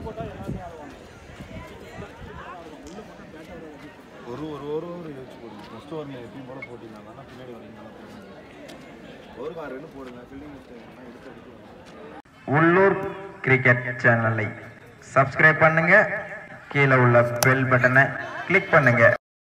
ஒரு ஒரு ஒரு ஒரு யோசிச்சு போடுங்க ஃபஸ்ட் ஓவரில் எப்பயும் போல போட்டிங்கன்னா பின்னாடி வரீங்க ஒரு கார் ரெண்டு போடுங்க ஃபீல்டிங் எடுத்து எடுத்து உள்ளூர் கிரிக்கெட் சேனலை சப்ஸ்கிரைப் பண்ணுங்க கீழே உள்ள பெல் பட்டனை கிளிக் பண்ணுங்க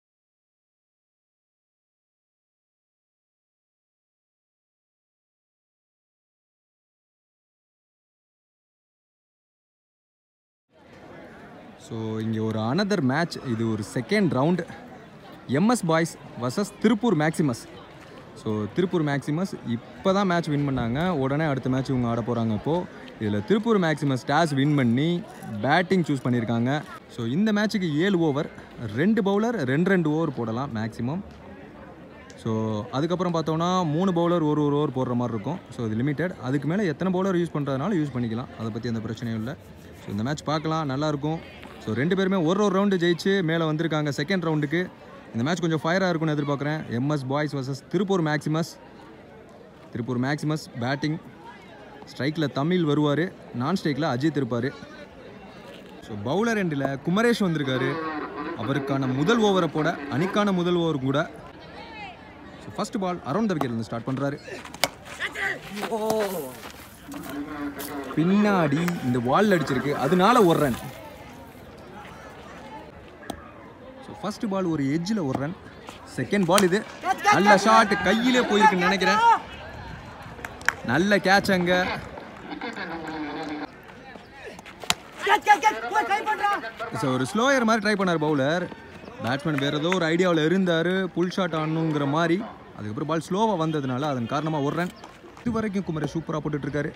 ஸோ இங்கே ஒரு அனதர் மேட்ச் இது ஒரு second round MS boys versus Tiruppur Maximus so Tiruppur Maximus இப்போ தான் மேட்ச் வின் பண்ணாங்க உடனே அடுத்த மேட்ச் இவங்க ஆட போகிறாங்க இப்போது இதில் திருப்பூர் மேக்ஸிமஸ் டாஸ் வின் பண்ணி பேட்டிங் சூஸ் பண்ணியிருக்காங்க ஸோ இந்த மேட்ச்சுக்கு ஏழு ஓவர் ரெண்டு பவுலர் ரெண்டு ரெண்டு ஓவர் போடலாம் மேக்ஸிமம் ஸோ அதுக்கப்புறம் பார்த்தோன்னா மூணு பவுலர் ஒரு ஒரு ஓவர் போடுற மாதிரி இருக்கும் ஸோ இது லிமிட்டட் அதுக்கு மேலே எத்தனை பவுலர் யூஸ் பண்ணுறதுனால யூஸ் பண்ணிக்கலாம் அதை பற்றி எந்த பிரச்சனையும் இல்லை ஸோ இந்த மேட்ச் பார்க்கலாம் நல்லாயிருக்கும் ஸோ ரெண்டு பேருமே ஒரு ஒரு ரவுண்டு ஜெயிச்சு மேலே வந்திருக்காங்க செகண்ட் ரவுண்டுக்கு இந்த மேட்ச் கொஞ்சம் ஃபயராக இருக்கும்னு எதிர்பார்க்குறேன் MS boys versus Tiruppur Maximus Tiruppur Maximus batting ஸ்ட்ரைக்கில் தமிழ் வருவார் நான் ஸ்ட்ரைக்கில் அஜித் இருப்பார் ஸோ பவுலர் எண்டில் குமரேஷ் வந்திருக்காரு அவருக்கான முதல் ஓவரை போட அணிக்கான முதல் ஓவர் கூட so first ball around the விக்கெட்லேருந்து ஸ்டார்ட் பண்ணுறாரு பின்னாடி இந்த வால் அடிச்சிருக்கு அதனால ஒரு ரன் ஸோ ஃபர்ஸ்ட் பால் ஒரு எட்ஜில் ஒரு ரன் செகண்ட் பால் இது நல்ல ஷாட் கையிலே போயிருக்குன்னு நினைக்கிறேன் நல்ல கேட்ச் அங்க ஸோ ஒரு ஸ்லோயர் மாதிரி ட்ரை பண்ணார் பவுலர் பேட்ஸ்மேன் வேறு ஏதோ ஒரு ஐடியாவில் இருந்தார் புல் ஷாட் ஆடணுங்கிற மாதிரி அதுக்கப்புறம் பால் ஸ்லோவாக வந்ததுனால அதன் காரணமாக ஒரு ரன் இது வரைக்கும் குமரே சூப்பராக போட்டுட்ருக்காரு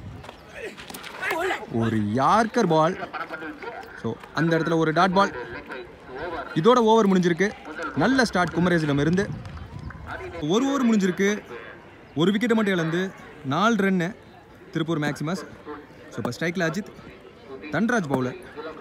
ஒரு யார்க்கர் பால் ஸோ அந்த இடத்துல ஒரு டாட் பால் இதோட ஓவர் முடிஞ்சிருக்கு நல்ல ஸ்டார்ட் குமரேசிடம் இருந்து ஒரு ஓவர் முடிஞ்சிருக்கு ஒரு விக்கெட்டை மட்டும் இழந்து நாலு ரன்னு திருப்பூர் மேக்ஸிமஸ் ஸோ இப்போ ஸ்ட்ரைக்கில் அஜித் தன்ராஜ் பவுலர்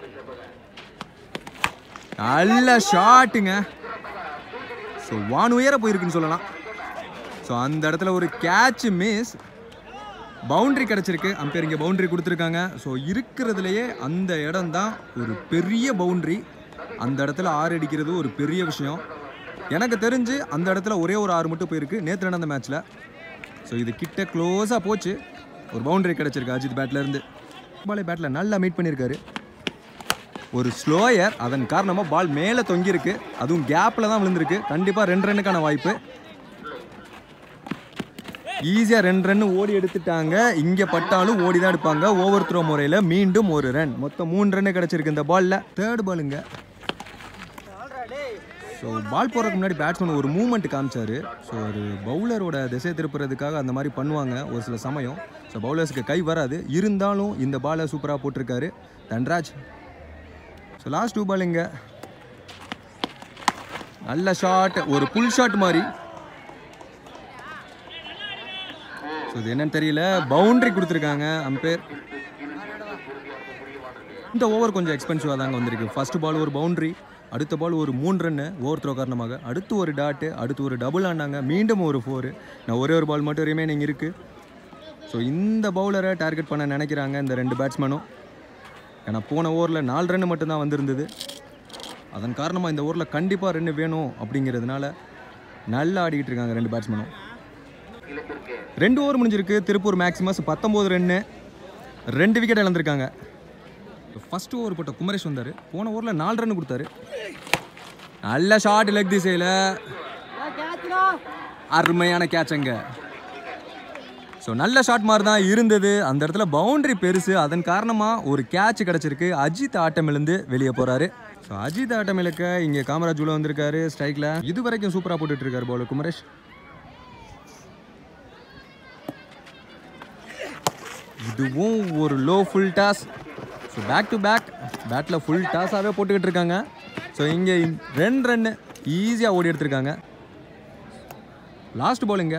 நல்ல ஷாட்டுங்க ஸோ வான் உயர போயிருக்குன்னு சொல்லலாம் ஸோ அந்த இடத்துல ஒரு கேட்ச் மிஸ் பவுண்டரி கிடச்சிருக்கு அம்பேர் இங்கே பவுண்டரி கொடுத்துருக்காங்க ஸோ இருக்கிறதுலையே அந்த இடம் தான் ஒரு பெரிய பவுண்டரி அந்த இடத்துல ஆறு அடிக்கிறது ஒரு பெரிய விஷயம் எனக்கு தெரிஞ்சு அந்த இடத்துல ஒரே ஒரு ஆறு மட்டும் போயிருக்கு நேற்று நடந்த மேட்ச்சில் ஸோ இது கிட்ட க்ளோஸாக போச்சு ஒரு பவுண்டரி கிடச்சிருக்கு அஜித் பேட்லேருந்து பாலே பேட்டில் நல்லா மீட் பண்ணியிருக்காரு ஒரு ஸ்லோயர் அதன் காரணமாக பால் மேலே தொங்கியிருக்கு அதுவும் கேப்பில் தான் விழுந்திருக்கு கண்டிப்பாக ரெண்டு ரன்னுக்கான வாய்ப்பு ஈஸியாக ரெண்டு ரன் ஓடி எடுத்துட்டாங்க இங்கே பட்டாலும் ஓடி தான் எடுப்பாங்க ஓவர் த்ரோ முறையில் மீண்டும் ஒரு ரன் மொத்தம் மூணு ரன் கிடச்சிருக்கு இந்த பாலில் தேர்ட் பாலுங்க ஸோ பால் போடுறதுக்கு முன்னாடி பேட்ஸ்மேன் ஒரு மூவ்மெண்ட் காமிச்சாரு ஸோ ஒரு பவுலரோட திசை திருப்புறதுக்காக அந்த மாதிரி பண்ணுவாங்க ஒரு சில சமயம் ஸோ பவுலர்ஸுக்கு கை வராது இருந்தாலும் இந்த பாலை சூப்பராக போட்டிருக்காரு தன்ராஜ் ஸோ லாஸ்ட் டூ பாலுங்க நல்ல ஷாட் ஒரு புல் ஷாட் மாதிரி ஸோ இது என்னன்னு தெரியல பவுண்டரி கொடுத்துருக்காங்க அம்பேர் இந்த ஓவர் கொஞ்சம் எக்ஸ்பென்சிவாக தாங்க வந்திருக்கு ஃபர்ஸ்ட் பால் ஒரு பவுண்டரி அடுத்த பால் ஒரு மூணு ரன்னு ஓவர் த்ரோ காரணமாக அடுத்து ஒரு டாட்டு அடுத்து ஒரு டபுள் ஆனாங்க மீண்டும் ஒரு ஃபோரு நான் ஒரே ஒரு பால் மட்டும் ரிமைனிங் இருக்குது ஸோ இந்த பவுலரை டார்கெட் பண்ண நினைக்கிறாங்க இந்த ரெண்டு பேட்ஸ்மேனும் ஏன்னா போன ஓவரில் நாலு ரன் மட்டும்தான் வந்திருந்தது அதன் காரணமாக இந்த ஓவரில் கண்டிப்பாக ரன் வேணும் அப்படிங்கிறதுனால நல்லா ஆடிக்கிட்டு இருக்காங்க ரெண்டு பேட்ஸ்மேனும் ரெண்டு ஓவர் முடிஞ்சிருக்கு திருப்பூர் மேக்ஸிமஸ் பத்தொம்போது ரன்னு ரெண்டு விக்கெட் இழந்திருக்காங்க ஃபர்ஸ்ட் ஓவர் போட்ட குமரேஷ் வந்தார் போன ஓவரில் நாலு ரன் கொடுத்தாரு நல்ல ஷார்ட் லெக் திசையில் அருமையான கேட்ச் அங்க ஸோ நல்ல ஷாட் மாதிரி தான் இருந்தது அந்த இடத்துல பவுண்டரி பெருசு அதன் காரணமாக ஒரு கேட்ச் கிடச்சிருக்கு அஜித் ஆட்டமிலேருந்து வெளியே போகிறாரு ஸோ அஜித் ஆட்டமிலுக்க இங்கே காமராஜ் உள்ள வந்திருக்காரு ஸ்ட்ரைக்கில் இது வரைக்கும் சூப்பராக போட்டுட்டு இருக்காரு பவுலர் குமரேஷ் இதுவும் ஒரு low full toss so back to back பேட்டில் ஃபுல் டாஸாகவே போட்டுக்கிட்டு இருக்காங்க ஸோ இங்கே ரெண்டு ரன்னு ஈஸியாக ஓடி எடுத்திருக்காங்க லாஸ்ட் பாலுங்க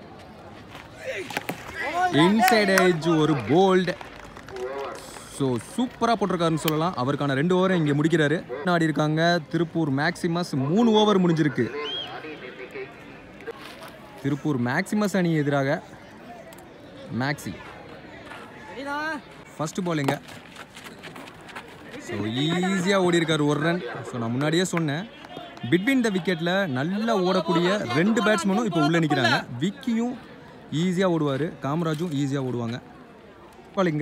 இன்சைட் எட்ஜ் ஒரு போல்டு ஸோ சூப்பராக போட்டிருக்காருன்னு சொல்லலாம் அவருக்கான ரெண்டு ஓவரை இங்கே முடிக்கிறாரு ஆடி இருக்காங்க திருப்பூர் மேக்ஸிமஸ் மூணு ஓவர் முடிஞ்சிருக்கு திருப்பூர் மேக்ஸிமஸ் அணி எதிராக மேக்ஸி ஃபர்ஸ்ட் பாலுங்க ஸோ ஈஸியாக ஓடி இருக்காரு ஒரு ரன் ஸோ நான் முன்னாடியே சொன்னேன் பிட்வீன் த விக்கெட்டில் நல்லா ஓடக்கூடிய ரெண்டு பேட்ஸ்மேனும் இப்போ உள்ளே நிற்கிறாங்க விக்கியும் ஈஸியாக ஓடுவார் காமராஜும் ஈஸியாக ஓடுவாங்க பாலிங்க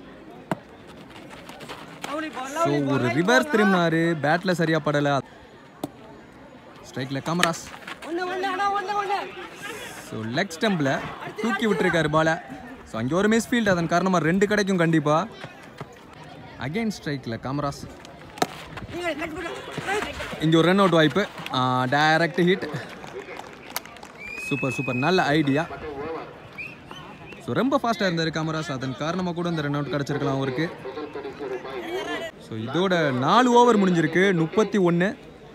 ஸோ ஒரு ரிவர்ஸ் திரும்பினாரு பேட்டில் சரியாக படலை ஸ்ட்ரைக்கில் காமராஜ் ஸோ லெக் ஸ்டம்பில் தூக்கி விட்டுருக்காரு பாலை ஸோ அங்கே ஒரு மிஸ் ஃபீல்ட் அதன் காரணமாக ரெண்டு கிடைக்கும் கண்டிப்பாக அகைன் ஸ்ட்ரைக்கில் காமராஜ் இங்கே ஒரு ரன் அவுட் வாய்ப்பு டைரக்ட் ஹிட் சூப்பர் சூப்பர் நல்ல ஐடியா ஸோ ரொம்ப ஃபாஸ்ட்டாக இருந்தார் காமராஜ் அதன் காரணமாக கூட இந்த ரன் அவுட் கிடச்சிருக்கலாம் அவருக்கு ஸோ இதோட நாலு ஓவர் முடிஞ்சிருக்கு முப்பத்தி ஒன்று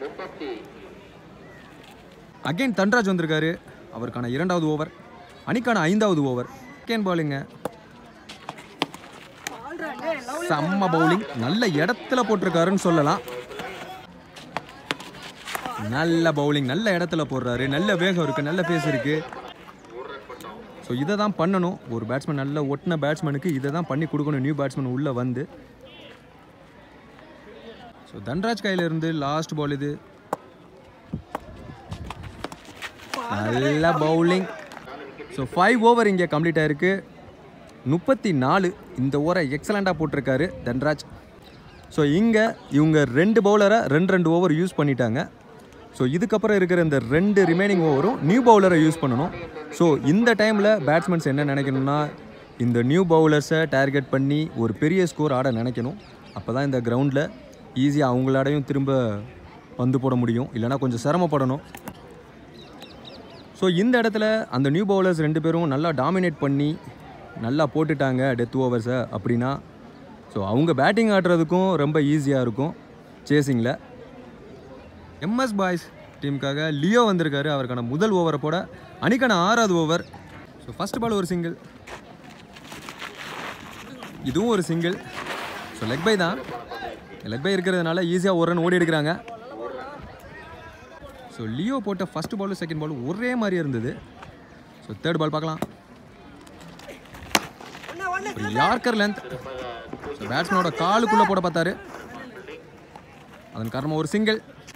அகைன் தன்ராஜ் வந்திருக்காரு அவருக்கான இரண்டாவது ஓவர் அணிக்கான ஐந்தாவது ஓவர் கேன் பாலிங்க செம்ம பவுலிங் நல்ல இடத்துல போட்டிருக்காருன்னு சொல்லலாம் நல்ல பவுலிங் நல்ல இடத்துல போடுறாரு நல்ல வேகம் இருக்கு நல்ல பேஸ் இருக்கு ஸோ இதை தான் பண்ணணும் ஒரு பேட்ஸ்மேன் நல்ல ஒட்டின பேட்ஸ்மேனுக்கு இதை தான் பண்ணி கொடுக்கணும் நியூ பேட்ஸ்மேன் உள்ளே வந்து ஸோ தன்ராஜ் கையில இருந்து லாஸ்ட் பால் இது நல்ல பவுலிங் ஸோ ஃபைவ் ஓவர் இங்கே கம்ப்ளீட் ஆயிருக்கு முப்பத்தி நாலு இந்த ஓவரை எக்ஸலண்ட்டாக போட்டிருக்காரு தன்ராஜ் ஸோ இங்கே இவங்க ரெண்டு பவுலரை ரெண்டு ரெண்டு ஓவர் யூஸ் பண்ணிட்டாங்க ஸோ இதுக்கப்புறம் இருக்கிற இந்த ரெண்டு ரிமைனிங் ஓவரும் நியூ பவுலரை யூஸ் பண்ணணும் ஸோ இந்த டைமில் பேட்ஸ்மேன்ஸ் என்ன நினைக்கணும்னா இந்த நியூ பவுலர்ஸை டார்கெட் பண்ணி ஒரு பெரிய ஸ்கோர் ஆட நினைக்கணும் அப்போ தான் இந்த கிரவுண்டில் ஈஸியாக அவங்களாடையும் திரும்ப பந்து போட முடியும் இல்லைனா கொஞ்சம் சிரமப்படணும் ஸோ இந்த இடத்துல அந்த நியூ பவுலர்ஸ் ரெண்டு பேரும் நல்லா டாமினேட் பண்ணி நல்லா போட்டுட்டாங்க டெத் ஓவர்ஸை அப்படின்னா ஸோ அவங்க பேட்டிங் ஆடுறதுக்கும் ரொம்ப ஈஸியாக இருக்கும் சேசிங்கில் எம்எஸ் பாய்ஸ் டீமுக்காக லியோ வந்திருக்காரு அவருக்கான முதல் ஓவரை போட அணிக்கான ஆறாவது ஓவர் ஸோ ஃபர்ஸ்ட் பால் ஒரு சிங்கிள் இதுவும் ஒரு சிங்கிள் ஸோ லெக் பை தான் லெக் பை இருக்கிறதுனால ஈஸியாக ஒரு ரன் ஓடி எடுக்கிறாங்க ஸோ லியோ போட்ட ஃபர்ஸ்ட் பாலும் செகண்ட் பாலும் ஒரே மாதிரி இருந்தது ஸோ தேர்ட் பால் பார்க்கலாம் ஒரு யார்க்கர் லென்த் ஸோ பேட்ஸ்மேனோட காலுக்குள்ளே போட பார்த்தாரு அதன் காரணமாக ஒரு சிங்கிள்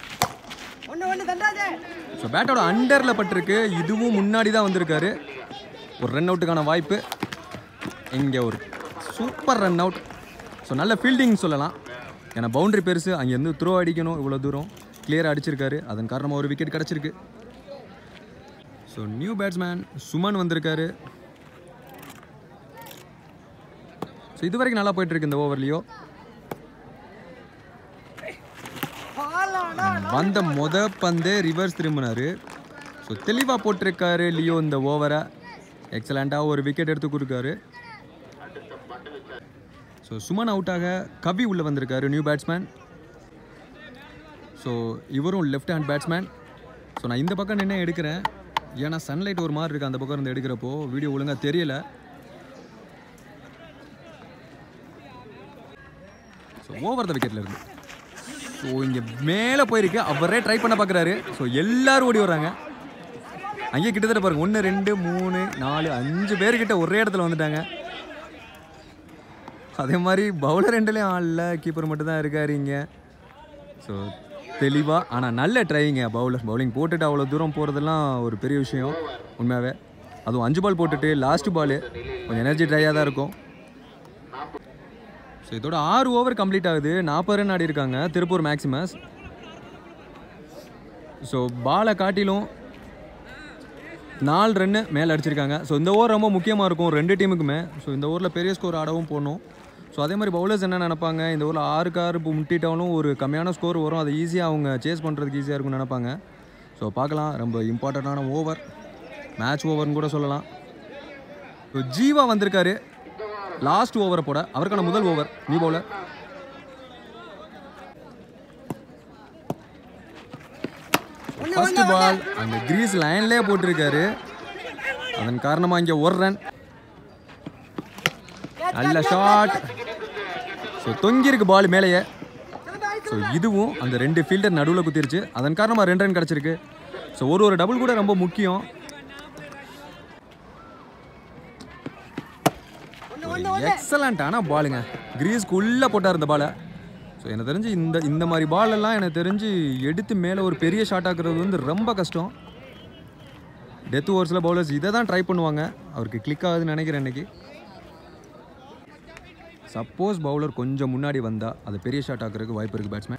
ஸோ பேட்டோட அண்டரில் பட்டிருக்கு இதுவும் முன்னாடி தான் வந்திருக்காரு ஒரு ரன் அவுட்டுக்கான வாய்ப்பு இங்கே ஒரு சூப்பர் ரன் அவுட் ஸோ நல்ல ஃபீல்டிங் சொல்லலாம் ஏன்னா பவுண்டரி பெருசு அங்கேருந்து த்ரோ அடிக்கணும் இவ்வளோ தூரம் கிளியராக அடிச்சிருக்காரு அதன் காரணமாக ஒரு விக்கெட் கிடச்சிருக்கு ஸோ நியூ பேட்ஸ்மேன் சுமன் வந்திருக்காரு ஸோ இது வரைக்கும் நல்லா போயிட்டு இருக்கு இந்த ஓவர்லேயோ வந்த மொத பந்தே ரிவர்ஸ் திரும்பினாரு ஸோ தெளிவாக போட்டிருக்காரு லியோ இந்த ஓவரை எக்ஸலண்ட்டாக ஒரு விக்கெட் எடுத்து கொடுக்காரு ஸோ சுமன் அவுட்டாக கவி உள்ளே வந்திருக்காரு நியூ பேட்ஸ்மேன் ஸோ இவரும் லெஃப்ட் ஹேண்ட் பேட்ஸ்மேன் ஸோ நான் இந்த பக்கம் நின்று எடுக்கிறேன் ஏன்னா சன்லைட் ஒரு மாதிரி இருக்குது அந்த பக்கம் இருந்து எடுக்கிறப்போ வீடியோ ஒழுங்காக தெரியல ஸோ ஓவர் த விக்கெட்டில் இருந்து ஸோ இங்கே மேலே போயிருக்கு அவரே ட்ரை பண்ண பார்க்குறாரு ஸோ எல்லாரும் ஓடி வர்றாங்க அங்கேயே கிட்டத்தட்ட பாருங்க ஒன்று ரெண்டு மூணு நாலு அஞ்சு பேர்கிட்ட ஒரே இடத்துல வந்துட்டாங்க அதே மாதிரி பவுலர் ரெண்டுலேயும் ஆளில் கீப்பர் மட்டும் தான் இருக்காரு இங்கே ஸோ தெளிவாக ஆனால் நல்ல ட்ரைங்க பவுலர் பவுலிங் போட்டுட்டு அவ்வளோ தூரம் போகிறதெல்லாம் ஒரு பெரிய விஷயம் உண்மையாகவே அதுவும் அஞ்சு பால் போட்டுட்டு லாஸ்ட் பால் கொஞ்சம் எனர்ஜி ட்ரையாக தான் இருக்கும் ஸோ இதோட ஆறு ஓவர் கம்ப்ளீட் ஆகுது நாற்பது ரன் ஆடி இருக்காங்க திருப்பூர் மேக்ஸிமஸ் ஸோ பாலை காட்டிலும் நாலு ரன்னு மேலே அடிச்சிருக்காங்க ஸோ இந்த ஓவர் ரொம்ப முக்கியமாக இருக்கும் ரெண்டு டீமுக்குமே ஸோ இந்த ஓவரில் பெரிய ஸ்கோர் ஆடவும் போடணும் ஸோ அதே மாதிரி பவுலர்ஸ் என்ன நினைப்பாங்க இந்த ஓவரில் ஆறுக்கு ஆறு இப்போ முட்டிட்டாலும் ஒரு கம்மியான ஸ்கோர் வரும் அதை ஈஸியாக அவங்க சேஸ் பண்ணுறதுக்கு ஈஸியாக இருக்கும்னு நினைப்பாங்க ஸோ பார்க்கலாம் ரொம்ப இம்பார்ட்டண்ட்டான ஓவர் மேட்ச் ஓவர்னு கூட சொல்லலாம் ஸோ ஜீவா வந்திருக்காரு லாஸ்ட் ஓவரை போட அவருக்கான முதல் over new bowler first ball அந்த கிரீஸ் லைன்லேயே போட்டிருக்காரு அதன் காரணமாக இங்கே ஒரு ரன் நல்ல ஷாட் ஸோ தொங்கியிருக்கு பால் மேலேயே ஸோ இதுவும் அந்த ரெண்டு ஃபீல்டர் நடுவில் குத்திருச்சு அதன் காரணமாக ரெண்டு ரன் கிடச்சிருக்கு ஸோ ஒரு ஒரு டபுள் கூட ரொம்ப முக்கியம் எக்ஸலண்ட்டான பாலுங்க கிரீஸ்க்குள்ளே போட்டார் இந்த பாலை ஸோ ஸோ எனக்கு தெரிஞ்சு இந்த இந்த மாதிரி ball எல்லாம் எனக்கு தெரிஞ்சு எடுத்து மேலே ஒரு பெரிய ஷாட் ஆக்குறது வந்து ரொம்ப கஷ்டம் டெத் ஓவர்ஸில் பவுலர்ஸ் இதை தான் ட்ரை பண்ணுவாங்க அவருக்கு கிளிக் ஆகுதுன்னு நினைக்கிறேன் இன்னைக்கு சப்போஸ் பவுலர் கொஞ்சம் முன்னாடி வந்தால் அது பெரிய ஷாட் ஆக்குறதுக்கு வாய்ப்பு இருக்குது பேட்ஸ்மேன்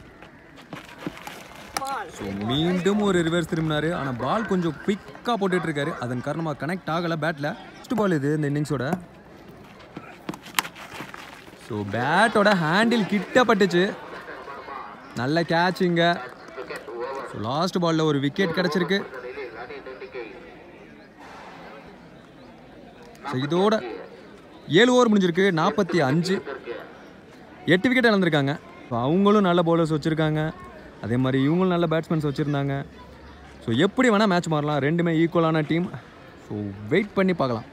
ஸோ மீண்டும் ஒரு ரிவர்ஸ் திரும்பினாரு ஆனால் பால் கொஞ்சம் குயிக்காக போட்டுட்டு இருக்காரு அதன் காரணமாக கனெக்ட் ஆகலை பேட்டில் ஃபஸ்ட் பால் இது இந்த இன்னிங்ஸோட ஸோ பேட்டோட ஹேண்டில் கிட்ட பட்டுச்சு நல்ல கேட்சிங்க ஸோ லாஸ்ட் பாலில் ஒரு விக்கெட் கிடச்சிருக்கு ஸோ இதோட ஏழு ஓவர் முடிஞ்சிருக்கு நாற்பத்தி அஞ்சு எட்டு விக்கெட் இழந்திருக்காங்க ஸோ அவங்களும் நல்ல பவுலர்ஸ் வச்சுருக்காங்க அதே மாதிரி இவங்களும் நல்ல பேட்ஸ்மேன்ஸ் வச்சுருந்தாங்க ஸோ எப்படி வேணால் மேட்ச் மாறலாம் ரெண்டுமே ஈக்குவலான டீம் ஸோ வெயிட் பண்ணி பார்க்கலாம்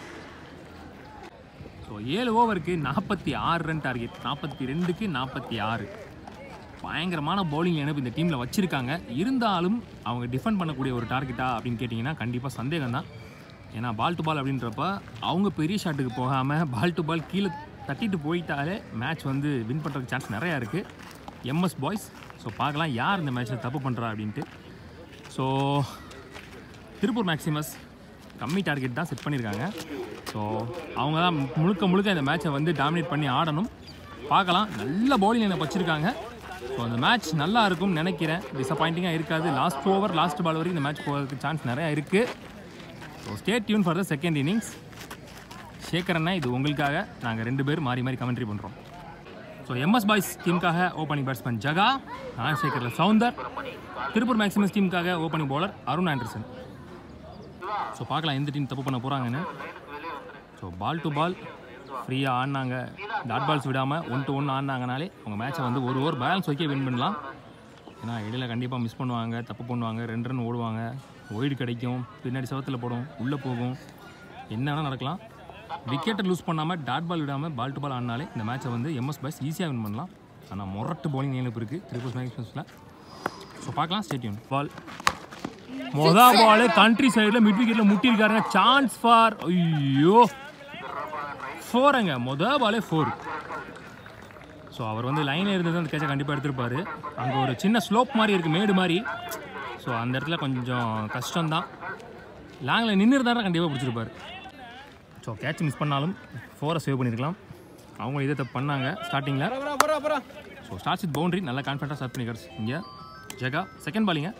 ஸோ ஏழு ஓவருக்கு நாற்பத்தி ஆறு ரன் டார்கெட் நாற்பத்தி ரெண்டுக்கு நாற்பத்தி ஆறு பயங்கரமான பவுலிங் இணைப்பு இந்த டீமில் வச்சுருக்காங்க இருந்தாலும் அவங்க டிஃபெண்ட் பண்ணக்கூடிய ஒரு டார்கெட்டா அப்படின்னு கேட்டிங்கன்னா கண்டிப்பாக சந்தேகம் தான் ஏன்னா பால் டு பால் அப்படின்றப்ப அவங்க பெரிய ஷாட்டுக்கு போகாமல் பால் டு பால் கீழே தட்டிட்டு போயிட்டாலே மேட்ச் வந்து வின் பண்ணுறதுக்கு சான்ஸ் நிறையா இருக்குது எம்எஸ் பாய்ஸ் ஸோ பார்க்கலாம் யார் இந்த மேட்ச்சில் தப்பு பண்ணுறா அப்படின்ட்டு ஸோ திருப்பூர் மேக்ஸிமஸ் கம்மி டார்கெட் தான் செட் பண்ணியிருக்காங்க ஸோ அவங்க தான் முழுக்க முழுக்க இந்த மேட்சை வந்து டாமினேட் பண்ணி ஆடணும் பார்க்கலாம் நல்ல பவுலிங் எனக்கு வச்சுருக்காங்க ஸோ அந்த மேட்ச் நல்லா இருக்கும்னு நினைக்கிறேன் டிசப்பாயிண்டிங்காக இருக்காது லாஸ்ட் ஓவர் லாஸ்ட் பால் வரைக்கும் இந்த மேட்ச் போகிறதுக்கு சான்ஸ் நிறையா இருக்குது so stay tune for the second innings Sekar அண்ணா இது உங்களுக்காக நாங்கள் ரெண்டு பேரும் மாறி மாறி கமெண்ட்ரி பண்ணுறோம் ஸோ எம்எஸ் பாய்ஸ் டீமுக்காக ஓப்பனிங் பேட்ஸ்மேன் ஜகா ராஜசேகரில் சவுந்தர் திருப்பூர் மேக்ஸிமஸ் டீமுக்காக opening bowler Arun Anderson so பார்க்கலாம் எந்த டீம் தப்பு பண்ண போகிறாங்கன்னு ஸோ பால் டு பால் ஃப்ரீயாக ஆடினாங்க டாட் பால்ஸ் விடாமல் ஒன் டு ஒன் ஆடினாங்கனாலே அவங்க மேட்சை வந்து ஒரு ஓவர் பேலன்ஸ் வைக்க வின் பண்ணலாம் ஏன்னா இடையில கண்டிப்பாக மிஸ் பண்ணுவாங்க தப்பு பண்ணுவாங்க ரெண்டு ரன் ஓடுவாங்க ஒய்டு கிடைக்கும் பின்னாடி சவத்தில் போடும் உள்ளே போகும் என்ன வேணால் நடக்கலாம் விக்கெட்டை லூஸ் பண்ணாமல் டாட் பால் விடாமல் பால் டு பால் ஆடினாலே இந்த மேட்சை வந்து எம்எஸ் பாய்ஸ் ஈஸியாக வின் பண்ணலாம் ஆனால் முரட்டு பவுலிங் நினைப்பு இருக்குது திருப்பூர் மேக்ஸில் ஸோ பார்க்கலாம் ஸ்டேட்யூன் பால் மொதா பால் கண்ட்ரி சைடில் மிட் விக்கெட்டில் முட்டியிருக்காருங்க சான்ஸ் ஃபார் ஐயோ ஃபோருங்க மொதல் பாலே ஃபோர் ஸோ அவர் வந்து லைனில் இருந்தது அந்த கேட்சை கண்டிப்பாக எடுத்திருப்பாரு அங்கே ஒரு சின்ன ஸ்லோப் மாதிரி இருக்குது மேடு மாதிரி ஸோ அந்த இடத்துல கொஞ்சம் கஷ்டம்தான் லாங்கில் நின்று இருந்தாலும் கண்டிப்பாக பிடிச்சிருப்பாரு ஸோ கேட்ச் மிஸ் பண்ணாலும் ஃபோரை சேவ் பண்ணியிருக்கலாம் அவங்க இதை தப்பு பண்ணாங்க ஸ்டார்டிங்கில் ஸோ ஸ்டார்ட்ஸ் வித் பவுண்டரி நல்லா கான்ஃபிடண்ட்டாக ஸ்டார்ட் பண்ணிக்கிறார் இங்கே ஜெகா செகண்ட் பாலிங்க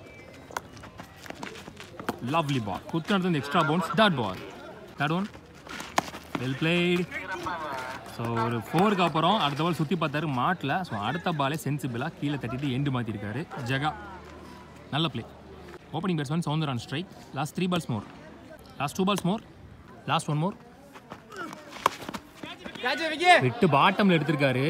லவ்லி பால் குத்துனது இந்த extra bounce dot ball third one well played so ஒரு ஃபோருக்கு அப்புறம் அடுத்த பால் சுற்றி பார்த்தாரு மாட்டில் ஸோ அடுத்த பாலே சென்சிபிளாக கீழே தட்டிட்டு எண்டு மாற்றிருக்காரு ஜெகா நல்ல play opening batsman Soundar on strike last three balls more last two balls more last one more விட்டு பாட்டமில் எடுத்திருக்காரு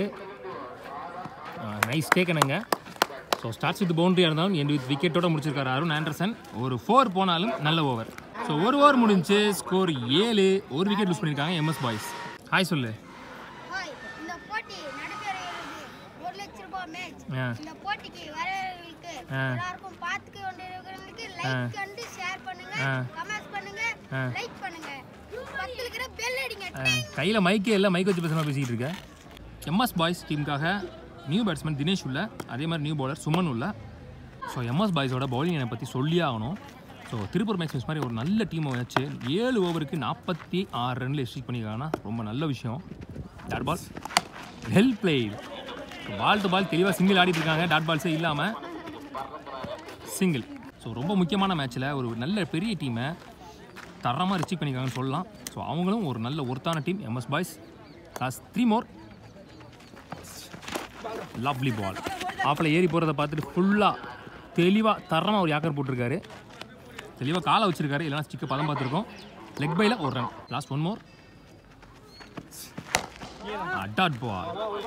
நைஸ் டேக்கனுங்க ஸோ ஸ்டார்ட்ஸ் வித் பவுண்டரியாக இருந்தாலும் எண்டு வித் விக்கெட்டோட முடிச்சிருக்காரு அருண் ஆண்டர்சன் ஒரு ஃபோர் போனாலும் நல்ல ஓவர் ஸோ ஒரு ஓவர் முடிஞ்சு ஸ்கோர் ஏழு ஒரு விக்கெட் லூஸ் பண்ணியிருக்காங்க எம்எஸ் பாய்ஸ் ஹாய் சொல்லு ஹாய் இந்த போட்டி நடைபெறுகிறது ஒரு லட்ச ரூபாய் மேட்ச் ஆ. இந்த போட்டிக்கு வரவர்களுக்கு ஆ. எல்லாருக்கும் பார்த்துக்க கொண்டிருக்கிறவங்களுக்கு லைக் கண்டு ஷேர் பண்ணுங்க ஆ. கமெண்ட் பண்ணுங்க ஆ. லைக் பண்ணுங்க பக்கத்துல இருக்கிற பெல் அடிங்க கையில் மைக்கே இல்லை மைக் வச்சு பேசுகிறா பேசிக்கிட்டு இருக்கேன் எம்எஸ் பாய்ஸ் டீமுக்காக நியூ பேட்ஸ்மேன் தினேஷ் உள்ள அதே மாதிரி நியூ பவுலர் சுமன் உள்ள ஸோ எம்எஸ் பாய்ஸோட பவுலிங் என்னை பற்றி சொல்லியே ஆகணும் ஸோ திருப்பூர் மேக்ஸிமஸ் மாதிரி ஒரு நல்ல டீமை வச்சு ஏழு ஓவருக்கு நாற்பத்தி ஆறு ரனில் எஸ்டிக் பண்ணியிருக்காங்கன்னா ரொம்ப நல்ல விஷயம் dot ball well played ball two ball தெளிவாக சிங்கிள் ஆடிட்டு இருக்காங்க டாட் பால்ஸே இல்லாமல் சிங்கிள் ஸோ ரொம்ப முக்கியமான மேட்ச்சில் ஒரு நல்ல பெரிய டீமை தரமாக ரிச்சீவ் பண்ணியிருக்காங்கன்னு சொல்லலாம் ஸோ அவங்களும் ஒரு நல்ல ஒருத்தான team MS boys last three more lovely ball ஆப்பில் ஏறி போகிறத பார்த்துட்டு ஃபுல்லாக தெளிவாக தரமாக ஒரு யாக்கர் போட்டிருக்காரு தெளிவாக காலை வச்சிருக்காரு இல்லைனா ஸ்டிக்கை பதம் பார்த்துருக்கோம் லெக் பையில் ஒரு ரன் லாஸ்ட் ஒன் மோர் அட்டாட் பால்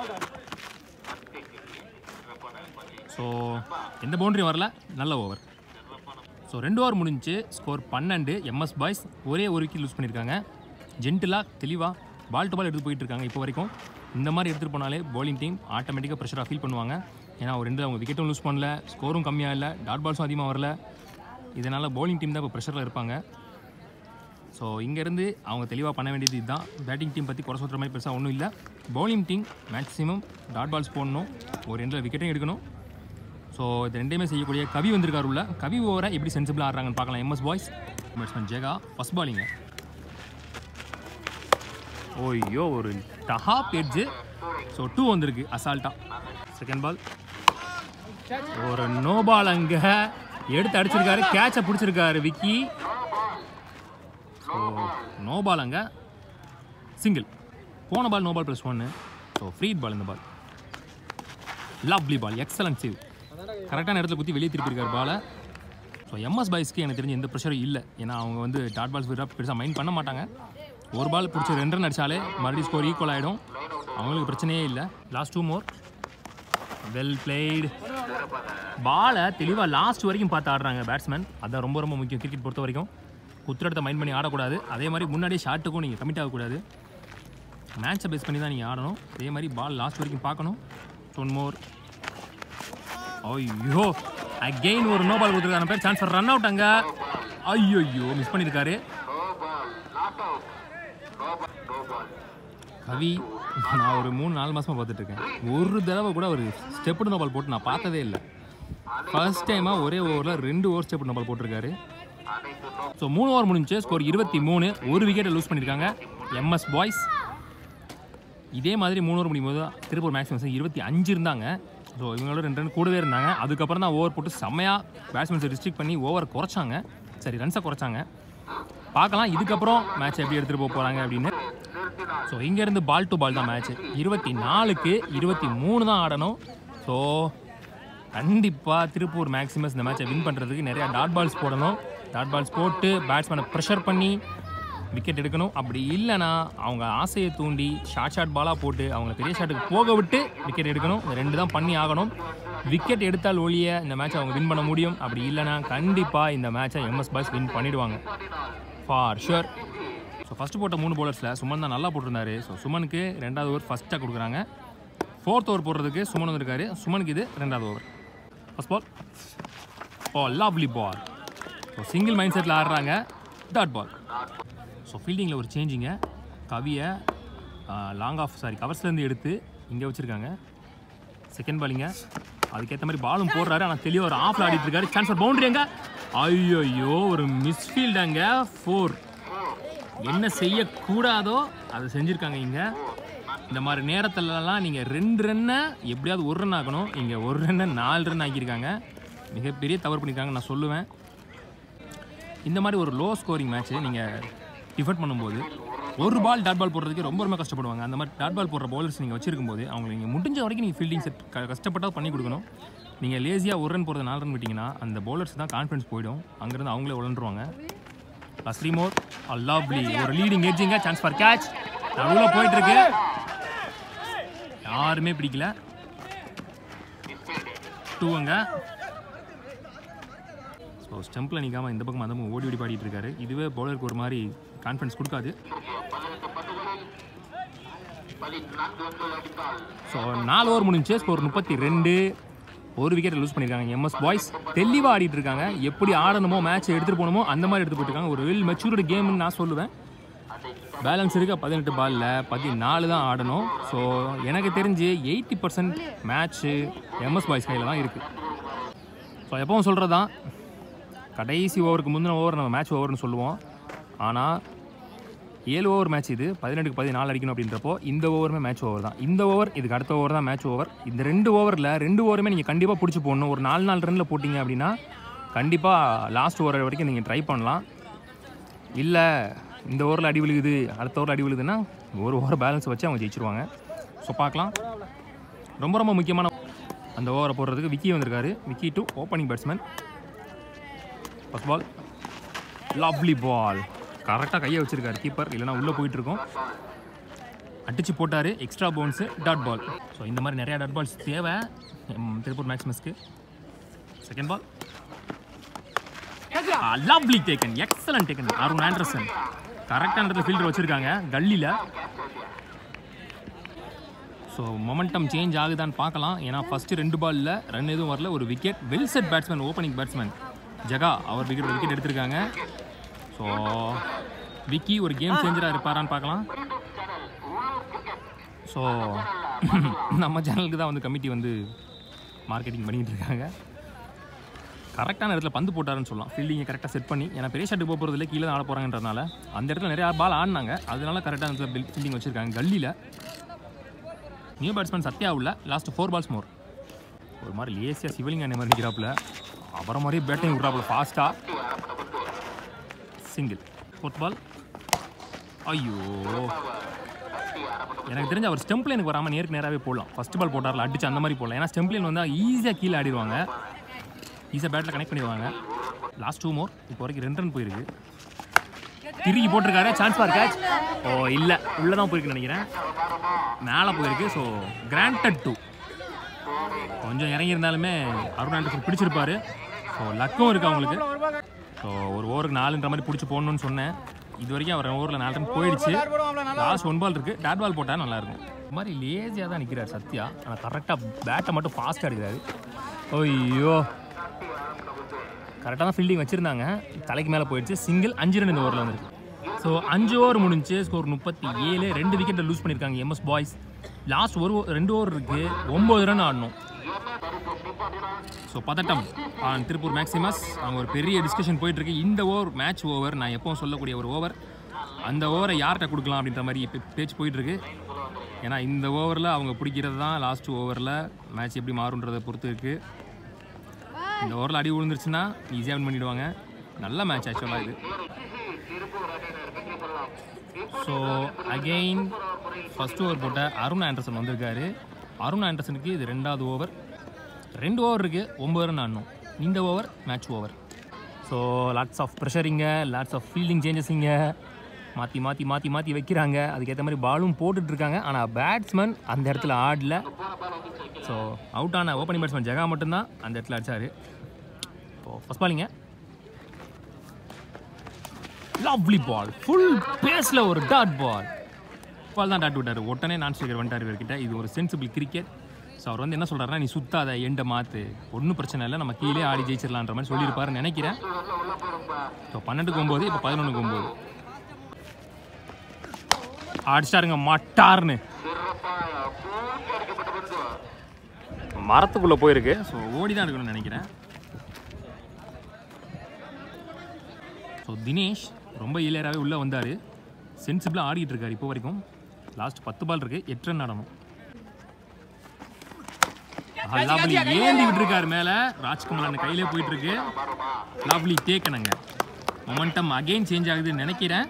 ஸோ எந்த பவுண்டரியும் வரல நல்ல ஓவர் ஸோ ரெண்டு ஓவர் முடிஞ்சு ஸ்கோர் பன்னெண்டு எம்எஸ் பாய்ஸ் ஒரே ஒரு விக்கெட் லூஸ் பண்ணியிருக்காங்க ஜென்டிலாக தெளிவாக பால் டு பால் எடுத்து போயிட்டு இருக்காங்க இப்போ வரைக்கும் இந்த மாதிரி எடுத்துகிட்டு போனாலே bowling டீம் ஆட்டோமேட்டிக்காக ப்ரெஷராக ஃபீல் பண்ணுவாங்க ஏன்னா ஒரு ரெண்டு அவங்க விக்கெட்டும் லூஸ் பண்ணல ஸ்கோரும் கம்மியாக இல்லை டாட் பால்ஸும் அதிகமாக வரல இதனால் bowling டீம் தான் இப்போ ப்ரெஷரில் இருப்பாங்க ஸோ இங்கேருந்து அவங்க தெளிவாக பண்ண வேண்டியது இதுதான் பேட்டிங் டீம் பற்றி குறை சொல்கிற மாதிரி பெருசாக ஒன்றும் இல்லை bowling team maximum dot balls போடணும் ஒரு ரெண்டில் விக்கெட்டும் எடுக்கணும் ஸோ இது ரெண்டையுமே செய்யக்கூடிய கவி வந்திருக்காரு உள்ள கவி ஓவரை எப்படி சென்சிபிளாக ஆடுறாங்கன்னு பார்க்கலாம் MS boys batsman Jega first பாலிங்க ஓய்யோ ஒரு டஹாப் எட்ஜு ஸோ டூ வந்திருக்கு அசால்ட்டா செகண்ட் பால் ஒரு நோ பால் அங்கே எடுத்து அடிச்சிருக்காரு கேட்சை பிடிச்சிருக்காரு விக்கி ஸோ நோ பால் அங்கே சிங்கிள் போன பால் நோ பால் ப்ளஸ் ஒன்று ஸோ ஃப்ரீ பால் இந்த ball lovely ball excellent save கரெக்டான இடத்துல குத்தி வெளியே திருப்பியிருக்காரு பாலை ஸோ எம்எஸ் பாய்ஸ்க்கு எனக்கு தெரிஞ்ச எந்த ப்ரெஷரும் இல்லை ஏன்னா அவங்க வந்து டாட் பால்ஸ் விட பெருசாக மைண்ட் பண்ண மாட்டாங்க ஒரு பால் பிடிச்சி ரெண்டு ரன் அடிச்சாலே மறுபடியும் ஸ்கோர் ஈக்குவல் ஆகிடும் அவங்களுக்கு பிரச்சனையே இல்லை last two more well played பாலை தெளிவாக லாஸ்ட் வரைக்கும் பார்த்து ஆடுறாங்க பேட்ஸ்மேன் அதான் ரொம்ப ரொம்ப முக்கியம் கிரிக்கெட் பொறுத்த வரைக்கும் குத்துறத்தை மைண்ட் பண்ணி ஆடக்கூடாது அதே மாதிரி முன்னாடியே ஷாட்டுக்கும் நீங்கள் கமிட் ஆகக்கூடாது மேட்சை பேஸ் பண்ணி தான் நீங்கள் ஆடணும் அதே மாதிரி பால் லாஸ்ட் வரைக்கும் பார்க்கணும் ஒன் மோர் ஐயோ அகெயின் ஒரு நோ பால் கொடுத்துருக்காங்க பேர் சான்ஸ் ரன் அவுட் அங்க ஐயோ மிஸ் பண்ணியிருக்காரு கவி நான் ஒரு மூணு நாலு மாசமா பார்த்துட்டு இருக்கேன் ஒரு தடவை கூட ஒரு ஸ்டெப்பு நோ பால் போட்டு நான் பார்த்ததே இல்லை ஃபர்ஸ்ட் டைமாக ஒரே ஓவரில் ரெண்டு ஓவர் ஸ்டெப் நோ பால் போட்டிருக்காரு ஸோ மூணு ஓவர் முடிஞ்சு ஸ்கோர் இருபத்தி மூணு ஒரு விக்கெட்டை லூஸ் பண்ணியிருக்காங்க எம்எஸ் பாய்ஸ் இதே மாதிரி மூணு ஓவர் முடியும் போது திருப்பூர் மேக்ஸிமம் இருபத்தி அஞ்சு இருந்தாங்க ஸோ இவங்களோட ரெண்டு ரன் கூடவே இருந்தாங்க அதுக்கப்புறம் தான் ஓவர் போட்டு செம்மையாக பேட்ஸ்மேன்ஸை டிஸ்ட்ரிக்ட் பண்ணி ஓவர் குறைச்சாங்க சரி ரன்ஸை குறைச்சாங்க பார்க்கலாம் இதுக்கப்புறம் மேட்ச் எப்படி எடுத்துகிட்டு போக போகிறாங்க அப்படின்னு ஸோ இங்கேருந்து பால் டு பால் தான் மேட்ச் இருபத்தி நாலுக்கு இருபத்தி மூணு தான் ஆடணும் ஸோ கண்டிப்பாக திருப்பூர் மேக்ஸிமஸ் இந்த மேட்சை வின் பண்ணுறதுக்கு நிறையா டாட் பால்ஸ் போடணும் டாட் பால்ஸ் போட்டு பேட்ஸ்மேனை ப்ரெஷர் பண்ணி விக்கெட் எடுக்கணும் அப்படி இல்லைன்னா அவங்க ஆசையை தூண்டி ஷார்ட் ஷார்ட் பாலாக போட்டு அவங்கள பெரிய ஷாட்டுக்கு போக விட்டு விக்கெட் எடுக்கணும் இந்த ரெண்டு தான் பண்ணி ஆகணும் விக்கெட் எடுத்தால் ஒழிய இந்த மேட்சை அவங்க வின் பண்ண முடியும் அப்படி இல்லைன்னா கண்டிப்பாக இந்த மேட்சை எம்எஸ் பாய்ஸ் வின் பண்ணிடுவாங்க ஃபார் ஷுர் ஸோ ஃபஸ்ட்டு போட்ட மூணு பவுலர்ஸில் சுமன் தான் நல்லா போட்டிருந்தாரு ஸோ சுமனுக்கு ரெண்டாவது ஓவர் ஃபஸ்ட்டாக கொடுக்குறாங்க ஃபோர்த் ஓவர் போடுறதுக்கு சுமன் வந்திருக்காரு சுமனுக்கு இது ரெண்டாவது over first ball oh lovely ball so single mind settle ஆடுறாங்க டாட் பால் ஸோ ஃபீல்டிங்கில் ஒரு சேஞ்சிங்க கவியை லாங் ஆஃப் சாரி கவர்ஸ்லேருந்து எடுத்து இங்கே வச்சுருக்காங்க செகண்ட் பாலிங்க அதுக்கேற்ற மாதிரி பாலும் போடுறாரு ஆனால் தெளிவாக ஒரு ஆஃப்ல ஆடிட்டு இருக்காரு சான்ஸ் ஃபார் பவுண்டரி அங்க ஐயோ ஒரு மிஸ்ஃபீல்ட் அங்க ஃபோர் என்ன செய்யக்கூடாதோ அதை செஞ்சுருக்காங்க இங்கே இந்த மாதிரி நேரத்துலலாம் நீங்கள் ரெண்டு ரன்னை எப்படியாவது ஒரு ரன் ஆகணும் இங்கே ஒரு ரன்னை நாலு ரன் ஆக்கியிருக்காங்க மிகப்பெரிய தவறு பண்ணியிருக்காங்க நான் சொல்லுவேன் இந்த மாதிரி ஒரு லோ ஸ்கோரிங் மேட்ச்சு நீங்கள் டிஃபெண்ட் பண்ணும்போது ஒரு பால் டாட் பால் போடுறதுக்கு ரொம்ப ரொம்ப கஷ்டப்படுவாங்க அந்த மாதிரி டாட் பால் போடுற பவுலர்ஸ் நீங்கள் வச்சிருக்கும் போது அவங்க நீங்கள் முடிஞ்ச வரைக்கும் நீங்கள் ஃபீல்டிங் செட் கஷ்டப்பட்டால் பண்ணி கொடுக்கணும் நீங்கள் லேசியாக ஒரு ரன் போடுறது நாலு ரன் விட்டிங்கன்னா அந்த பவுலர்ஸ் தான் கான்ஃபிடன்ஸ் போயிடும் அங்கேருந்து அவங்களே உழந்துருவாங்க லாஸ்ட் மோர் லவ்லி ஒரு லீடிங் எட்ஜிங்க சான்ஸ் ஃபார் கேட்ச் நடுவில் போயிட்டு இருக்கு யாருமே பிடிக்கல டூங்க ஸோ ஸ்டெம்பில் நிற்காம இந்த பக்கம் அந்த பக்கம் ஓடி ஓடி பாடிட்டு இருக்காரு இதுவே பவுலருக்கு ஒரு மாதிரி கான்ஃபிடன்ஸ் கொடுக்காது ஸோ நாலு ஓவர் முடிஞ்சு ஸ்கோர் முப்பத்தி ரெண்டு ஒரு விக்கெட் லூஸ் பண்ணியிருக்காங்க எம்எஸ் பாய்ஸ் தெளிவாக ஆடிட்டு இருக்காங்க எப்படி ஆடணுமோ மேட்ச் எடுத்துகிட்டு போகணுமோ அந்த மாதிரி எடுத்து போயிட்டுருக்காங்க ஒரு வெல் மெச்சூர்டு கேம்னு நான் சொல்லுவேன் பேலன்ஸ் இருக்க பதினெட்டு பாலில் பதினாலு தான் ஆடணும் ஸோ எனக்கு தெரிஞ்சு எயிட்டி பர்சன்ட் மேட்ச்சு எம்எஸ் பாய்ஸ் கையில் தான் இருக்குது ஸோ எப்பவும் சொல்கிறது தான் கடைசி ஓவருக்கு முந்தின ஓவர் நம்ம மேட்ச் ஓவர்னு சொல்லுவோம் ஆனால் ஏழு ஓவர் மேட்ச் இது பதினெட்டுக்கு பதினாலு அடிக்கணும் அப்படின்றப்போ இந்த ஓவருமே மேட்ச் ஓவர் தான் இந்த ஓவர் இதுக்கு அடுத்த ஓவர் தான் மேட்ச் ஓவர் இந்த ரெண்டு ஓவரில் ரெண்டு ஓவருமே நீங்கள் கண்டிப்பாக பிடிச்சி போடணும் ஒரு நாலு நாலு ரனில் போட்டிங்க அப்படின்னா கண்டிப்பாக லாஸ்ட் ஓவர் வரைக்கும் நீங்கள் ட்ரை பண்ணலாம் இல்லை இந்த ஓவரில் அடி விழுகுது அடுத்த ஓவரில் அடி விழுகுதுன்னா ஒரு ஓவர் பேலன்ஸ் வச்சு அவங்க ஜெயிச்சிருவாங்க ஸோ பார்க்கலாம் ரொம்ப ரொம்ப முக்கியமான அந்த ஓவரை போடுறதுக்கு விக்கி வந்திருக்காரு Vicky two opening batsman first ball lovely ball கரெக்டாக கையை வச்சிருக்காரு கீப்பர் இல்லைனா உள்ளே போயிட்டு இருக்கோம் அடிச்சு போட்டார் extra bounce dot ball so இந்த மாதிரி நிறையா டாட் பால்ஸ் தேவை ம், திருப்பூர் மேக்ஸிமஸ்க்கு second ball lovely taken excellent taken Arun Anderson கரெக்டான இடத்துல ஃபீல்டர் வச்சுருக்காங்க கல்லியில் ஸோ மொமெண்டம் சேஞ்ச் ஆகுதான்னு பார்க்கலாம் ஏன்னா ஃபஸ்ட்டு ரெண்டு பாலில் ரன் எதுவும் வரல ஒரு wicket well set batsman opening batsman Jaga அவர் விக்கெட் விக்கெட் எடுத்திருக்காங்க ஸோ விக்கி ஒரு கேம் சேஞ்சராக இருப்பாரான்னு பார்க்கலாம் ஸோ நம்ம சேனலுக்கு தான் வந்து கமிட்டி வந்து மார்க்கெட்டிங் பண்ணிக்கிட்டு இருக்காங்க கரெக்டான இடத்துல பந்து போட்டாருன்னு சொல்லலாம் ஃபீல்டிங்கை கரெக்டாக செட் பண்ணி ஏன்னா பெரிய ஷாட்டு போக போகிறதுல கீழே தான் ஆட போகிறாங்கன்றதுனால அந்த இடத்துல நிறையா பால் ஆடினாங்க அதனால கரெக்டாக அந்த ஃபீல்டிங் வச்சுருக்காங்க கல்லியில் நியூ பேட்ஸ்மேன் சத்யா உள்ள லாஸ்ட் ஃபோர் பால்ஸ் மோர் ஒரு மாதிரி லேசியாக சிவலிங்க அண்ணன் மாதிரி நிற்கிறாப்புல அவரை மாதிரியே பேட்டிங் விட்றாப்புல ஃபாஸ்ட்டாக சிங்கிள் ஃபோர்த் பால் ஐயோ எனக்கு தெரிஞ்ச அவர் ஸ்டெம்ப் லைனுக்கு வராமல் நேருக்கு நேராகவே போடலாம் ஃபர்ஸ்ட் பால் போட்டார்ல அடிச்சு அந்த மாதிரி போடலாம் ஏன்னா ஸ்டெம்ப் லைன் வந்தால் ஈஸியாக கீழே ஆடிடுவாங்க ஈஸியாக பேட்டில் கனெக்ட் பண்ணிடுவாங்க லாஸ்ட் டூ மோர் இப்போ வரைக்கும் ரெண்டு ரன் போயிருக்கு திருக்கி போட்டிருக்காரு சான்ஸ் ஃபார் கேட்ச் ஓ இல்லை உள்ளே தான் போயிருக்குன்னு நினைக்கிறேன் மேலே போயிருக்கு ஸோ கிராண்டட் டூ கொஞ்சம் இறங்கி இருந்தாலுமே அருண் ஆண்டர்சன் பிடிச்சிருப்பாரு ஸோ லக்கும் இருக்கு அவங்களுக்கு ஸோ ஒரு ஓவருக்கு நாலுன்ற மாதிரி பிடிச்சி போடணும்னு சொன்னேன் இது வரைக்கும் அவர் ஓவரில் நாலு ரன் போயிடுச்சு லாஸ்ட் ஒன் பால் இருக்குது டேட் பால் போட்டால் நல்லா இருக்கும் இந்த மாதிரி லேசியாக தான் நிற்கிறார் சத்யா ஆனால் கரெக்டாக பேட்டை மட்டும் ஃபாஸ்ட்டாக அடிக்கிறாரு ஐயோ கரெக்டாக தான் ஃபீல்டிங் வச்சுருந்தாங்க தலைக்கு மேலே போயிடுச்சு சிங்கிள் அஞ்சு ரன் இந்த ஓவரில் வந்துருக்கு ஸோ அஞ்சு ஓவர் முடிஞ்சு ஸ்கோர் முப்பத்தி ஏழு ரெண்டு விக்கெட்டை லூஸ் பண்ணியிருக்காங்க எம்எஸ் பாய்ஸ் லாஸ்ட் ஒரு o- ரெண்டு ஓவர் இருக்குது ஒம்பது ரன் ஆடணும் ஸோ பதட்டம் ஆன் திருப்பூர் மேக்ஸிமஸ் அவங்க ஒரு பெரிய டிஸ்கஷன் போயிட்டுருக்கு இந்த ஓவர் மேட்ச் ஓவர் நான் எப்பவும் சொல்லக்கூடிய ஒரு ஓவர் அந்த ஓவரை யார்கிட்ட கொடுக்கலாம் அப்படின்ற மாதிரி இப்போ பேச்சு போயிட்டுருக்கு ஏன்னா இந்த ஓவரில் அவங்க பிடிக்கிறது தான் லாஸ்ட் ஓவரில் மேட்ச் எப்படி மாறுன்றதை பொறுத்து இருக்குது இந்த ஓவரில் அடி விழுந்துருச்சுன்னா ஈஸியாக வின் பண்ணிடுவாங்க நல்ல மேட்ச் ஆக்சுவலாக இது ஸோ அகெயின் ஃபர்ஸ்ட் ஓவர் போட்ட அருண் ஆண்டர்சன் வந்திருக்காரு அருண் ஆண்டர்சனுக்கு இது ரெண்டாவது ஓவர் ரெண்டு ஓவர் இருக்குது ஒம்பது ரன் ஆடணும் இந்த over match over so lots of ப்ரெஷரிங்க லாட்ஸ் ஆஃப் ஃபீல்டிங் சேஞ்சஸிங்க மாற்றி மாற்றி மாற்றி மாற்றி வைக்கிறாங்க அதுக்கேற்ற மாதிரி பாலும் போட்டுட்ருக்காங்க ஆனால் பேட்ஸ்மேன் அந்த இடத்துல ஆடல ஸோ அவுட் ஆன ஓப்பனிங் பேட்ஸ்மேன் ஜெகா மட்டும்தான் அந்த இடத்துல அடிச்சாரு இப்போ ஃபஸ்ட் பாலிங்க லவ்லி பால் ஃபுல் பேஸில் ஒரு டாட் பால் பால் தான் டாட் விட்டார் உடனே நான் ஸ்ட்ரைக்கர் வந்துட்டார் இவர்கிட்ட இது ஒரு சென்சிபிள் கிரிக்கெட் ஸோ அவர் வந்து என்ன சொல்கிறாருன்னா நீ சுத்தாத எண்டை மாற்று ஒன்றும் பிரச்சனை இல்லை நம்ம கீழே ஆடி ஜெயிச்சிடலான்ற மாதிரி சொல்லியிருப்பாருன்னு நினைக்கிறேன் ஸோ பன்னெண்டுக்கு ஒம்பது இப்போ பதினொன்றுக்கு ஒம்பது அடிச்சிட்டாருங்க மட்டார்னு மரத்துக்குள்ளே போயிருக்கு ஸோ ஓடி தான் இருக்கணும்னு நினைக்கிறேன் ஸோ தினேஷ் ரொம்ப இளையராகவே உள்ளே வந்தார் சென்சிபிளாக ஆடிட்டு இருக்காரு இப்போ வரைக்கும் லாஸ்ட் பத்து பால் இருக்கு எட்டு ரன் ஆடணும் லவ்லி ஏந்தி விட்டுருக்காரு மேலே ராஜ்குமார் கையிலே போயிட்டு இருக்கு லவ்லி தேக்கணுங்க மொமெண்டம் அகைன் சேஞ்ச் ஆகுதுன்னு நினைக்கிறேன்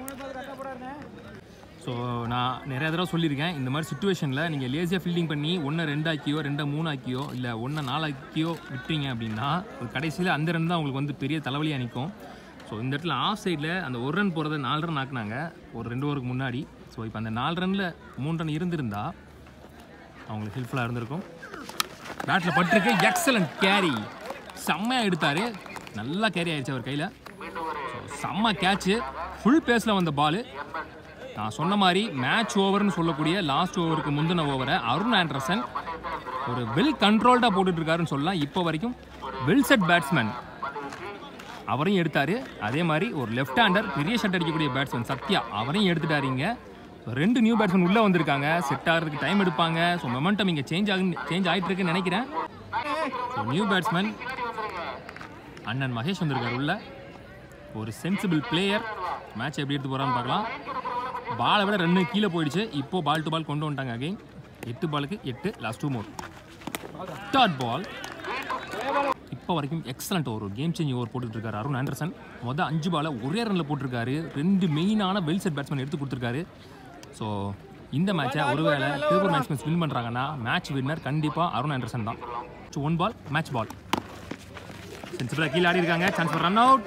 ஸோ நான் நிறைய தடவை சொல்லியிருக்கேன் இந்த மாதிரி சுச்சுவேஷனில் நீங்கள் லேசியாக ஃபீல்டிங் பண்ணி ஒன்றை ரெண்டாக்கியோ ரெண்டை மூணாக்கியோ இல்லை ஒன்றை நாலாக்கியோ விட்டீங்க அப்படின்னா கடைசியில் அந்த ரன் தான் உங்களுக்கு வந்து பெரிய தலைவலியாக நிற்கும் ஸோ இந்த இடத்துல ஆஃப் சைடில் அந்த ஒரு ரன் போகிறத நாலு ரன் ஆக்குனாங்க ஒரு ரெண்டு ஓவருக்கு முன்னாடி ஸோ இப்போ அந்த நாலு ரனில் மூணு ரன் இருந்திருந்தா அவங்களுக்கு ஹெல்ப்ஃபுல்லாக இருந்திருக்கும் பேட்டில் பட்டிருக்கு எக்ஸலண்ட் கேரி செம்மையாக எடுத்தார் நல்லா கேரி ஆயிடுச்சு அவர் கையில் செம்ம கேட்ச்சு ஃபுல் பேஸில் வந்த பால் நான் சொன்ன மாதிரி மேட்ச் ஓவர்னு சொல்லக்கூடிய லாஸ்ட் ஓவருக்கு முந்தின ஓவரை அருண் ஆண்டர்சன் ஒரு வெல் கண்ட்ரோல்டாக போட்டுட்டு இருக்காருன்னு சொல்லலாம் இப்போ வரைக்கும் வெல் செட் பேட்ஸ்மேன் அவரையும் எடுத்தார் அதே மாதிரி ஒரு லெஃப்ட் ஹேண்டர் பெரிய ஷட் அடிக்கக்கூடிய பேட்ஸ்மேன் சத்யா அவரையும் எடுத்துட்டாருங்க So, ரெண்டு நியூ பேட்ஸ்மேன் உள்ளே வந்திருக்காங்க செட் ஆகிறதுக்கு டைம் எடுப்பாங்க ஸோ மொமெண்டம் இங்கே சேஞ்ச் ஆகு சேஞ்ச் ஆகிட்டு இருக்குன்னு நினைக்கிறேன் ஸோ நியூ பேட்ஸ்மேன் அண்ணன் மகேஷ் வந்திருக்காரு உள்ள ஒரு சென்சிபிள் பிளேயர் மேட்ச் எப்படி எடுத்து போகிறான்னு பார்க்கலாம் பாலை விட ரெண்டு கீழே போயிடுச்சு இப்போ பால் டு பால் கொண்டு வந்துட்டாங்க அகைன் எட்டு பாலுக்கு எட்டு last two more third ball இப்போ வரைக்கும் excellent over game change over போட்டுட்டு இருக்காரு அருண் ஆண்டர்சன் மொதல் அஞ்சு பாலை ஒரே ரனில் போட்டிருக்காரு ரெண்டு மெயினான வெல் செட் பேட்ஸ்மேன் எடுத்து கொடுத்துருக்காரு ஸோ இந்த மேட்சை ஒருவேளை திருப்பூர் மேட்ச்மேன்ஸ் வின் பண்ணுறாங்கன்னா மேட்ச் வின்னர் கண்டிப்பாக அருண் ஆண்டர்சன் தான் so one ball match ball சென்சிபிளாக கீழே ஆடி இருக்காங்க chance for run out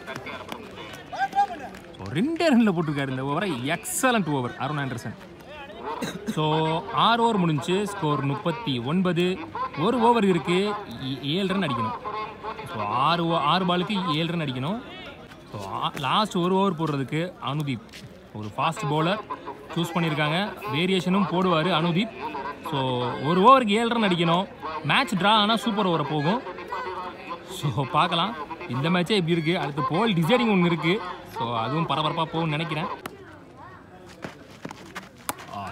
so ரெண்டே ரனில் போட்டிருக்காரு இந்த ஓவரை excellent over Arun Anderson so ஆறு ஓவர் முடிஞ்சு ஸ்கோர் முப்பத்தி ஒன்பது ஒரு ஓவர் இருக்கு ஏ- ஏழு ரன் அடிக்கணும் ஸோ ஆறு o- ஆறு பாலுக்கு ஏழு ரன் அடிக்கணும் ஸோ லாஸ்ட் ஒரு ஓவர் போடுறதுக்கு அனுதீப் ஒரு ஃபாஸ்ட் பவுலர் சூஸ் பண்ணியிருக்காங்க வேரியேஷனும் போடுவார் அனுதீப் ஸோ ஒரு ஓவருக்கு ஏழு ரன் அடிக்கணும் மேட்ச் ட்ரா ஆனால் சூப்பர் ஓவரை போகும் ஸோ பார்க்கலாம் இந்த மேட்சே இப்படி இருக்குது அடுத்து போல் டிசைடிங் ஒன்று இருக்குது ஸோ அதுவும் பரபரப்பாக போகும்னு நினைக்கிறேன்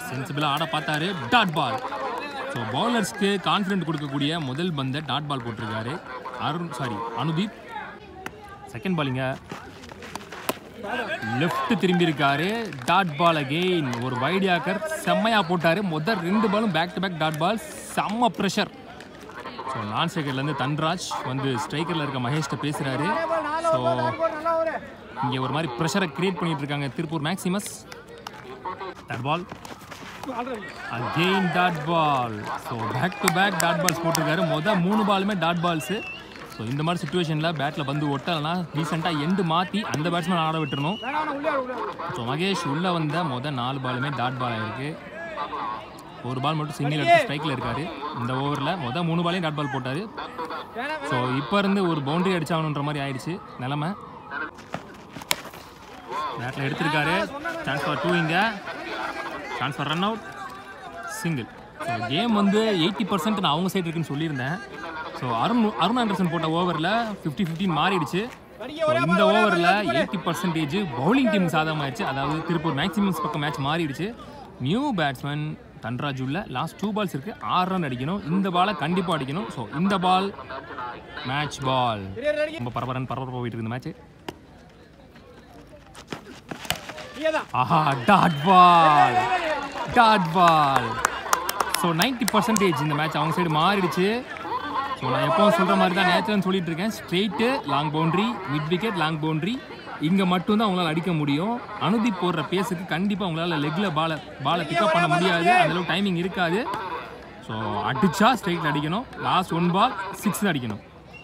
சென்சிபிளாக ஆட பார்த்தாரு டாட் பால் ஸோ பவுலர்ஸ்க்கு கான்ஃபிடென்ட் கொடுக்கக்கூடிய முதல் பந்தை டாட் பால் போட்டிருக்காரு அருண் சாரி அனுதீப் செகண்ட் பாலிங்க லெஃப்ட் திரும்பி இருக்காரு டாட் பால் அகெயின் ஒரு வைடியாக்கர் செம்மையா போட்டாரு முதல் ரெண்டு பாலும் back to back dot ball செம்ம ப்ரெஷர் ஸோ நான் ஸ்ட்ரைக்கர்லேருந்து தன்ராஜ் வந்து ஸ்ட்ரைக்கரில் இருக்க மகேஷ்ட பேசுகிறாரு ஸோ இங்கே ஒரு மாதிரி ப்ரெஷரை கிரியேட் பண்ணிட்டு இருக்காங்க Tiruppur Maximus dot ball again dot ball so back to back dot balls போட்டிருக்காரு மொதல் மூணு பாலுமே டாட் பால்ஸு ஸோ இந்த மாதிரி சுச்சுவேஷனில் பேட்டில் வந்து ஒட்டலைன்னா ரீசெண்டாக எண்டு மாற்றி அந்த பேட்ஸ்மேன் ஆட விட்டுறணும் ஸோ மகேஷ் உள்ளே வந்த மொதல் நாலு பாலுமே டாட் பால் ஆயிருக்கு ஒரு பால் மட்டும் சிங்கிள் எடுத்து ஸ்ட்ரைக்கில் இருக்காரு இந்த ஓவரில் மொதல் மூணு பாலையும் டாட் பால் போட்டார் ஸோ இப்போ இருந்து ஒரு பவுண்டரி அடிச்சாகணுன்ற மாதிரி ஆயிடுச்சு நிலமை பேட்டில் எடுத்திருக்காரு சான்ஸ் ஃபார் டூ இங்கே chance for run out single so game வந்து எயிட்டி பர்சன்ட் நான் அவங்க சைடு இருக்குன்னு சொல்லியிருந்தேன் ஸோ அருண் அருண் ஆண்டர்சன் போட்ட ஓவரில் ஃபிஃப்டி ஃபிஃப்டின் மாறிடுச்சு So, இந்த ஓவரில் எயிட்டி பர்சன்டேஜ் பவுலிங் டீம் சாதகமாயிடுச்சு அதாவது திருப்பூர் மேக்ஸிமம்ஸ் பக்கம் மேட்ச் மாறிடுச்சு நியூ பேட்ஸ்மேன் தன்ராஜ் உள்ள லாஸ்ட் டூ பால்ஸ் இருக்குது ஆறு ரன் அடிக்கணும் இந்த பாலை கண்டிப்பாக அடிக்கணும் ஸோ இந்த பால் மேட்ச் பால் ரொம்ப பரபரன் பரபரப்பாக போயிட்டு இருக்கு இந்த மேட்ச் ஆஹா dot ball dot ball so ninety percentage இந்த மேட்ச் அவங்க சைடு மாறிடுச்சு ஸோ நான் எப்பவும் சொல்கிற மாதிரி தான் நேச்சுரல் சொல்லிட்டு இருக்கேன் straight long boundary mid wicket long boundary இங்கே மட்டும்தான் அவங்களால அடிக்க முடியும் அனுதீப் போடுற பேஸுக்கு கண்டிப்பாக அவங்களால லெக்கில் பாலை பாலை பிக்கப் பண்ண முடியாது அந்தளவு டைமிங் இருக்காது ஸோ அடிச்சா ஸ்ட்ரைட்டில் அடிக்கணும் லாஸ்ட் ஒன் பால் சிக்ஸ் அடிக்கணும்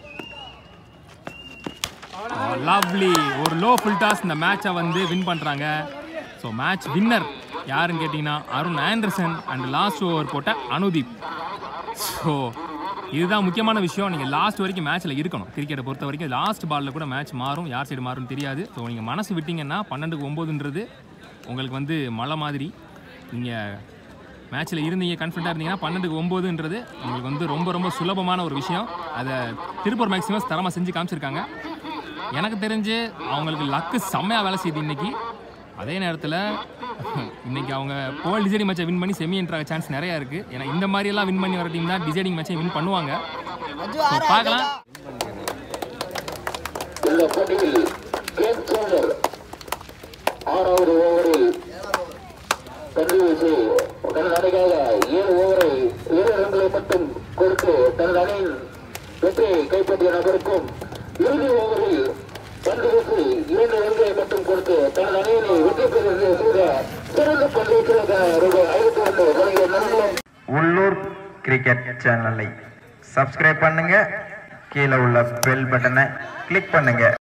லவ்லி ஒரு லோ ஃபுல் டாஸ் இந்த மேட்சை வந்து வின் பண்ணுறாங்க ஸோ மேட்ச் வின்னர் யாருன்னு கேட்டிங்கன்னா Arun Anderson and last over போட்ட அனுதீப் ஸோ இதுதான் முக்கியமான விஷயம் நீங்கள் லாஸ்ட் வரைக்கும் மேட்ச்சில் இருக்கணும் கிரிக்கெட்டை பொறுத்த வரைக்கும் லாஸ்ட் பாலில் கூட மேட்ச் மாறும் யார் சைடு மாறும்னு தெரியாது ஸோ நீங்கள் மனசு விட்டீங்கன்னா பன்னெண்டுக்கு ஒம்போதுன்றது உங்களுக்கு வந்து மழை மாதிரி நீங்கள் மேட்ச்சில் இருந்தீங்க கான்ஃபிடண்ட்டாக இருந்தீங்கன்னா பன்னெண்டுக்கு ஒம்போதுன்றது உங்களுக்கு வந்து ரொம்ப ரொம்ப சுலபமான ஒரு விஷயம் அதை திருப்பூர் மேக்ஸிமஸ் தரமாக செஞ்சு காமிச்சிருக்காங்க எனக்கு தெரிஞ்சு அவங்களுக்கு லக்கு செம்மையாக வேலை செய்யுது இன்னைக்கு அதே நேரத்தில் இன்னைக்கு அவங்க போல் டிசைடிங் மேட்சை வின் பண்ணி செமி என்ட்ராக சான்ஸ் நிறையா இருக்குது ஏன்னா இந்த மாதிரியெல்லாம் வின் பண்ணி வர டீம் தான் டிசைடிங் மேட்சை வின் பண்ணுவாங்க So, பார்க்கலாம் இந்த போட்டியில் கேம் சேஞ்சர் ஆறாவது ஓவரில் தந்தி வீசி தனது அணிக்காக ஏழு ஓவரை ஏழு ரன்களை மட்டும் கொடுத்து தனது அணியின் வெற்றியை கைப்பற்றிய நபருக்கும் இறுதி ஓவரில் பந்து வீசி இரண்டு ரன்களை மட்டும் கொடுத்து தனது அணியினை வெற்றி பெற செய்த சிறந்த பந்து வீச்சலுக்காக ரூபாய் ஐநூத்தி ஒன்று வழங்கிய நன்மை உள்ளூர் கிரிக்கெட் சேனலை சப்ஸ்கிரைப் பண்ணுங்க கீழே உள்ள பெல் பட்டனை கிளிக் பண்ணுங்க